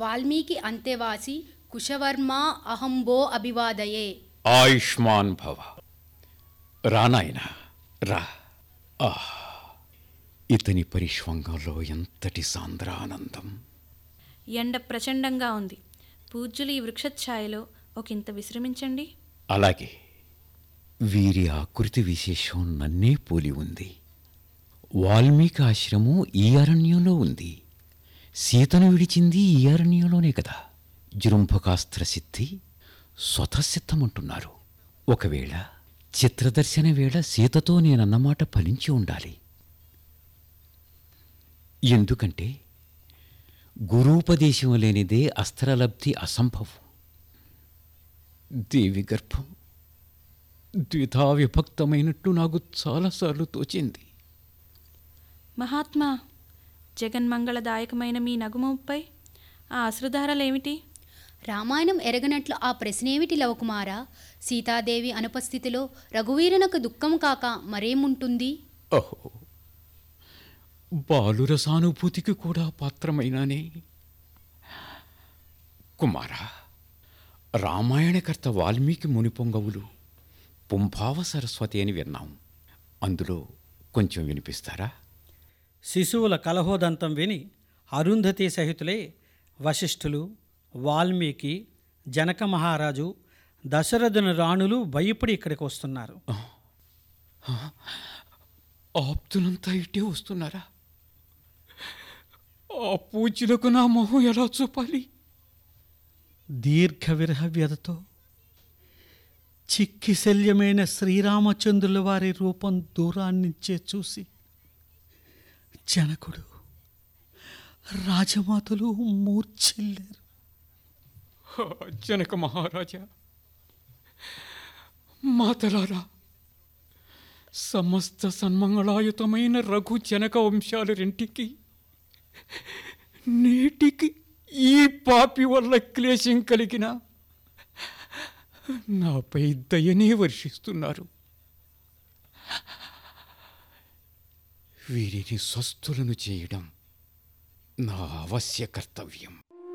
వాల్మీకి అంతేవాసి కుశవర్మ అహంబో అభివాదయే ఆయుష్మాన్ భవ రా నాయనా రా ఆ ఇతని పరిష్వంగంలో ఎంతటి సాంద్రానందం ఎండ ప్రచండంగా ఉంది పూజ్యులు ఈ వృక్షఛాయలో ఒకంత విశ్రమించండి అలాగే వీరి ఆకృతి విశేషం నన్నే పోలి ఉంది వాల్మీకి ఆశ్రమం ఈ అరణ్యంలో ఉంది సీతను విడిచింది ఈ అరణ్యంలోనే కదా జృంభకాస్త్ర సిద్ధి స్వతసిద్ధమంటున్నారు ఒకవేళ చిత్రదర్శన వేళ సీతతో నేనన్నమాట ఫలించి ఉండాలి ఎందుకంటే గురూపదేశం లేనిదే అస్త్రలబ్ధి అసంభవం దేవి గర్భం ద్విధా విభక్తమైనట్టు నాకు చాలాసార్లు తోచింది మహాత్మా జగన్మంగళదాయకమైన మీ నగుమంపై ఆ అశ్రుధారలేమిటి రామాయణం ఎరగనట్లు ఆ ప్రశ్నేమిటి లవకుమారా సీతాదేవి అనుపస్థితిలో రఘువీరునకు దుఃఖం కాక మరేముంటుంది ఓహో బాలుర సానుభూతికి కూడా పాత్రమైనానే కుమారా రామాయణకర్త వాల్మీకి మునిపొంగవులు పుంభావ సరస్వతి అని విన్నాం అందులో కొంచెం వినిపిస్తారా శిశువుల కలహోదంతం విని అరుంధతి సహితులే వశిష్ఠులు వాల్మీకి జనక మహారాజు దశరథుని రాణులు భయపడి ఇక్కడికి వస్తున్నారు ఆప్తులంతా ఇటే వస్తున్నారా ఆ పూజలకు నా మొహం ఎలా చూపాలి దీర్ఘ విరహ వ్యధతో చిక్కి శల్యమైన శ్రీరామచంద్రుల వారి రూపం దూరాన్నించే చూసి జనకుడు రాజమాతలు మూర్ఛిల్లారు హా, జనక మహారాజా మాతలారా సమస్త సన్మంగళాయుతమైన రఘు జనక వంశాలు రెంటికి నేటికి ఈ పాపి వల్ల క్లేశం కలిగిన నాపై దయనే వర్షిస్తున్నారు వీరిని స్వస్థులను చేయడం నా అవశ్య కర్తవ్యం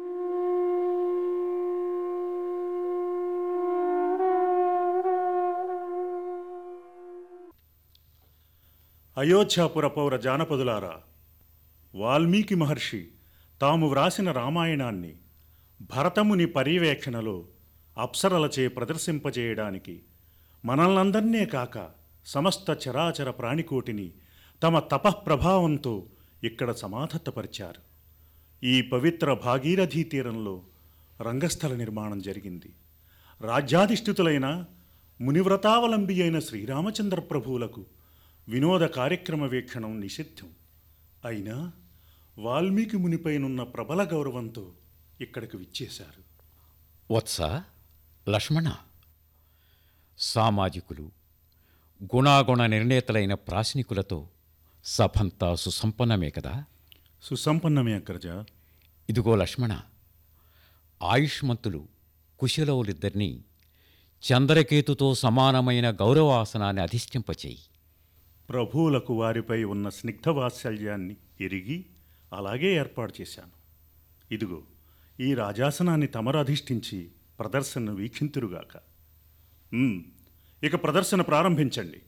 అయోధ్యాపుర పౌర జానపదులారా వాల్మీకి మహర్షి తాము వ్రాసిన రామాయణాన్ని భరతముని పర్యవేక్షణలో అప్సరలచే ప్రదర్శింపజేయడానికి మనల్నందర్నే కాక సమస్త చరాచర ప్రాణికోటిని తమ తపఃప్రభావంతో ఇక్కడ సమాధత్తపరిచారు ఈ పవిత్ర భాగీరథీ తీరంలో రంగస్థల నిర్మాణం జరిగింది రాజ్యాధిష్ఠితులైన మునివ్రతావలంబి అయిన శ్రీరామచంద్ర ప్రభువులకు వినోద కార్యక్రమ వీక్షణం నిషిద్ధం అయినా వాల్మీకి మునిపైనున్న ప్రబల గౌరవంతో ఇక్కడికి విచ్చేశారు వత్స లక్ష్మణ సామాజికులు గుణాగుణ నిర్ణేతలైన ప్రాశ్నికులతో సభంతా సుసంపన్నమే కదా సుసంపన్నమే అగ్రజ ఇదిగో లక్ష్మణ ఆయుష్మంతులు కుశలవులిద్దరినీ చంద్రకేతుతో సమానమైన గౌరవాసనాన్ని అధిష్ఠింపచేయి ప్రభువులకు వారిపై ఉన్న స్నిగ్ధ వాత్సల్యాన్ని ఎరిగి అలాగే ఏర్పాటు చేశాను ఇదిగో ఈ రాజాసనాన్ని తమరు అధిష్ఠించి ప్రదర్శనను వీక్షింతురుగాక ఉమ్, ఇక ప్రదర్శన ప్రారంభించండి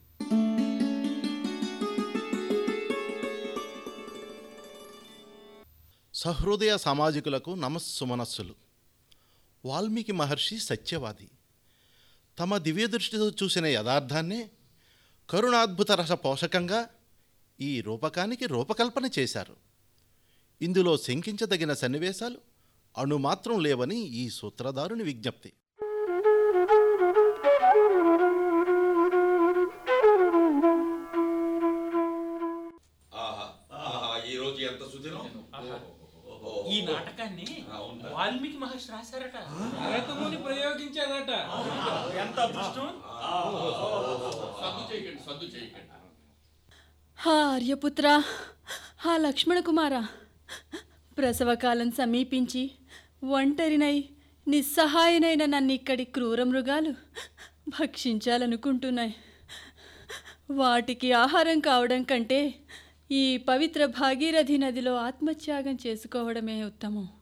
సహృదయ సామాజికులకు నమస్సుమనస్సులు వాల్మీకి మహర్షి సత్యవాది తమ దివ్యదృష్టితో చూసిన యథార్థాన్నే కరుణాద్భుత రస పోషకంగా ఈ రూపకానికి రూపకల్పన చేశారు ఇందులో శంకించదగిన సన్నివేశాలు అణుమాత్రం లేవని ఈ సూత్రధారుని విజ్ఞప్తి ఈ రోజు ఎంత సుదినం ఈ నాటకాన్ని వాల్మీకి మహర్షి రాశారట భరతముని ప్రయోగించారట ఎంత అదృష్టం సద్దు చేయకండి సద్దు చేయకండి హా ఆర్యపుత్ర హా లక్ష్మణ కుమార ప్రసవకాలం సమీపించి ఒంటరినై నిస్సహాయనైన నన్ను ఇక్కడి క్రూర మృగాలు భక్షించాలనుకుంటున్నాయి వాటికి ఆహారం కావడం కంటే ఈ పవిత్ర భాగీరథి నదిలో ఆత్మత్యాగం చేసుకోవడమే ఉత్తమం